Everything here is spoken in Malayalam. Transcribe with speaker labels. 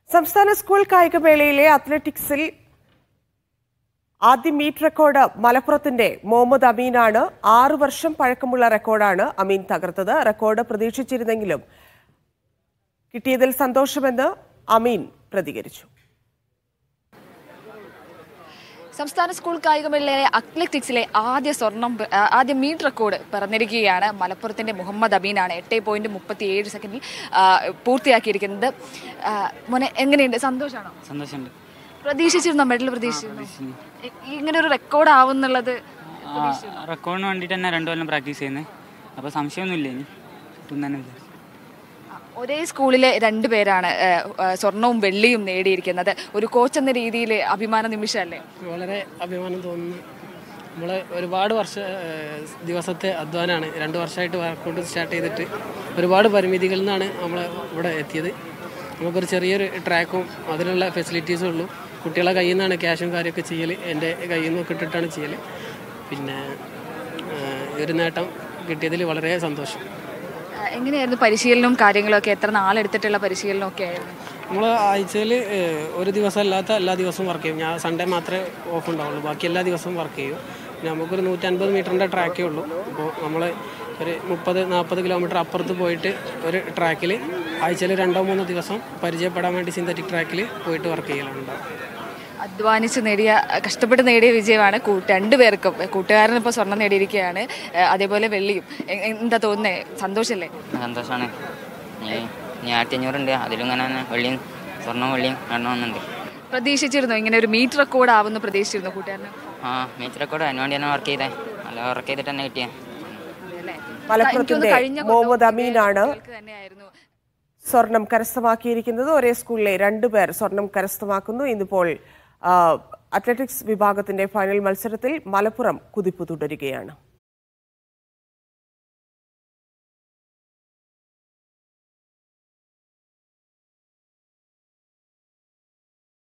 Speaker 1: സംസ്ഥാന സ്കൂൾ കായികമേളയിലെ അത്ലറ്റിക്സിൽ ആദ്യ മീറ്റ് റെക്കോർഡ് മലപ്പുറത്തിന്റെ മുഹമ്മദ് അമീനാണ് ആറു വർഷം പഴക്കമുള്ള റെക്കോർഡാണ് അമീൻ തകർത്തത് റെക്കോർഡ് പ്രതീക്ഷിച്ചിരുന്നെങ്കിലും കിട്ടിയതിൽ സന്തോഷമെന്ന് അമീൻ പ്രതികരിച്ചു
Speaker 2: സംസ്ഥാന സ്കൂൾ കായികമേളയിലെ അത്ലറ്റിക്സിലെ ആദ്യ സ്വർണം ആ, ആദ്യ മീറ്റ് റെക്കോർഡ് പറഞ്ഞിരിക്കുകയാണ് മലപ്പുറത്തിന്റെ മുഹമ്മദ് അബീനാണ് എട്ട് പോയിന്റ് മുപ്പത്തി ഏഴ് സെക്കൻഡിൽ ആ, പൂർത്തിയാക്കിയിരിക്കുന്നത് ആ, മോനെ എങ്ങനെയുണ്ട് സന്തോഷമാണോ
Speaker 3: സന്തോഷമുണ്ട്
Speaker 2: പ്രതീക്ഷിച്ചിരുന്നോ മെഡൽ പ്രതീക്ഷിച്ചിരുന്നു ഇ- ഇങ്ങനെ ഒരു റെക്കോർഡ് ആവുന്നുള്ളത്
Speaker 3: റെക്കോർഡിന് വേണ്ടിയിട്ട് തന്നെ രണ്ടു കൊല്ലം പ്രാക്ടീസ് ചെയ്യുന്നത് അപ്പോൾ സംശയമൊന്നുമില്ല ഇനി കിട്ടും തന്നെ വിചാരിച്ചു
Speaker 2: ഒരേ സ്കൂളിലെ രണ്ട് പേരാണ് ആ, ആ, സ്വർണവും വെള്ളിയും നേടിയിരിക്കുന്നത് ഒരു കോച്ച് എന്ന രീതിയിൽ അഭിമാന നിമിഷമല്ലേ
Speaker 4: വളരെ അഭിമാനം തോന്നുന്നു നമ്മൾ ഒരുപാട് വർഷ ഏഹ് ദിവസത്തെ അധ്വാനമാണ് രണ്ട് വർഷമായിട്ട് വർക്കൗട്ട് സ്റ്റാർട്ട് ചെയ്തിട്ട് ഒരുപാട് പരിമിതികളിൽ നിന്നാണ് നമ്മൾ ഇവിടെ എത്തിയത് നമുക്കൊരു ചെറിയൊരു ട്രാക്കും അതിനുള്ള ഫെസിലിറ്റീസും ഉള്ളൂ കുട്ടികളെ കയ്യിൽ നിന്നാണ് ക്യാഷും കാര്യമൊക്കെ ചെയ്യൽ എൻ്റെ കയ്യിൽ നിന്നൊക്കെ ഇട്ടിട്ടാണ് ചെയ്യൽ പിന്നെ ഏഹ് ഈ ഒരു നേട്ടം കിട്ടിയതിൽ വളരെ സന്തോഷം
Speaker 2: ആ, എങ്ങനെയായിരുന്നു പരിശീലനവും കാര്യങ്ങളൊക്കെ എത്ര നാളെടുത്തിട്ടുള്ള പരിശീലനമൊക്കെ ആയിരുന്നു
Speaker 4: നമ്മൾ ആഴ്ചയിൽ ഒരു ദിവസം അല്ലാത്ത എല്ലാ ദിവസവും വർക്ക് ചെയ്യും ഞാൻ സൺഡേ മാത്രമേ ഓഫ് ഉണ്ടാവുള്ളൂ ബാക്കി എല്ലാ ദിവസവും വർക്ക് ചെയ്യും പിന്നെ നമുക്കൊരു നൂറ്റൻപത് മീറ്ററിൻ്റെ ട്രാക്കേ ഉള്ളൂ അപ്പോൾ നമ്മൾ ഒരു മുപ്പത് നാൽപ്പത് കിലോമീറ്റർ അപ്പുറത്ത് പോയിട്ട് ഒരു ട്രാക്കിൽ ആഴ്ചയിൽ രണ്ടോ മൂന്നോ ദിവസം പരിചയപ്പെടാൻ വേണ്ടി സിന്തറ്റിക് ട്രാക്കിൽ പോയിട്ട് വർക്ക് ചെയ്യലുണ്ടാവും
Speaker 2: അധ്വാനിച്ച് നേടിയ കഷ്ടപ്പെട്ട് നേടിയ വിജയമാണ് കൂ- രണ്ടുപേർക്കും കൂട്ടുകാരൻ ഇപ്പോൾ സ്വർണം നേടിയിരിക്കുകയാണ് ഏഹ് അതേപോലെ വെള്ളിയും എ- എന്താ തോന്നുന്നേ സന്തോഷല്ലേ
Speaker 5: സന്തോഷമാണ് ഇനി ഇനി ആയിരത്തി അഞ്ഞൂറുണ്ട് അതിലും ഇങ്ങനെ തന്നെ വെള്ളിയും സ്വർണ്ണവും വെള്ളിയും എണ്ണമെന്നുണ്ട്
Speaker 2: പ്രതീക്ഷിച്ചിരുന്നു ഇങ്ങനെ ഒരു മീറ്റ് റെക്കോർഡ് ആവുമെന്ന് പ്രതീക്ഷിച്ചിരുന്നു കൂട്ടുകാരന്
Speaker 5: ആ മീറ്റ് റെക്കോർഡ് അതിന് വേണ്ടി തന്നെ വർക്ക് ചെയ്തേ നല്ല വർക്ക് ചെയ്തിട്ട് തന്നെ കിട്ടിയേ
Speaker 2: അതെയല്ലേ?
Speaker 1: മലപ്പുറത്തിന്റെ
Speaker 2: എനിക്ക് തോന്നുന്നു കഴിഞ്ഞ കൊല്ലവും
Speaker 1: മുഹമ്മദ് അമീനാണ്
Speaker 2: കുട്ടികൾക്ക് തന്നെയായിരുന്നു
Speaker 1: സ്വർണം കരസ്ഥമാക്കിയിരിക്കുന്നത് ഒരേ സ്കൂളിലെ രണ്ടുപേർ സ്വർണം കരസ്ഥമാക്കുന്നു ഇന്നിപ്പോൾ ആ, അത്ലറ്റിക്സ് വിഭാഗത്തിന്റെ ഫൈനൽ മത്സരത്തിൽ മലപ്പുറം കുതിപ്പ് തുടരുകയാണ്